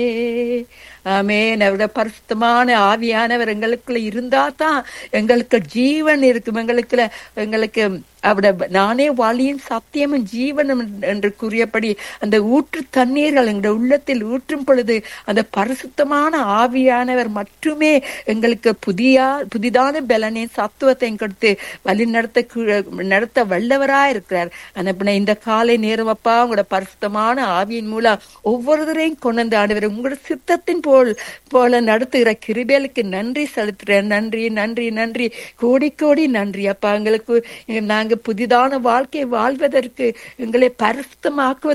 ஆமென் அவருடைய பரிசுத்தமான ஆவியானவர் எங்களுக்குள்ள இருந்தா தான் எங்களுக்கு ஜீவன் இருக்கும் எங்களுக்குள்ள எங்களுக்கு அவருடைய நானே வழியும் சத்தியமும் ஜீவனும் என்று கூறியபடி அந்த ஊற்று தண்ணீர்கள் எங்களுடைய உள்ளத்தில் ஊற்றும் பொழுது அந்த பரிசுத்தமான ஆவியானவர் மட்டுமே எங்களுக்கு புதிய புதிதான பலனை சத்துவத்தை கொடுத்து வழி நடத்த கு- நடத்த வல்லவரா இருக்கிறார் அந்த இந்த காலை நேரம் அப்பா உங்களோட பரிசுத்தமான ஆவியின் மூலம் ஒவ்வொருவரையும் கொண்டு வந்து ஆண்டவர் உங்களோட சித்தத்தின் போல் போல நடத்துகிற கிருபேலுக்கு நன்றி செலுத்துறேன் நன்றி நன்றி நன்றி கோடி கோடி நன்றி அப்பா எங்களுக்கு நாங்க புதிதான வாழ்க்கை வாழ்வதற்கு எங்களை பரிசுத்தமாக்குவதற்கு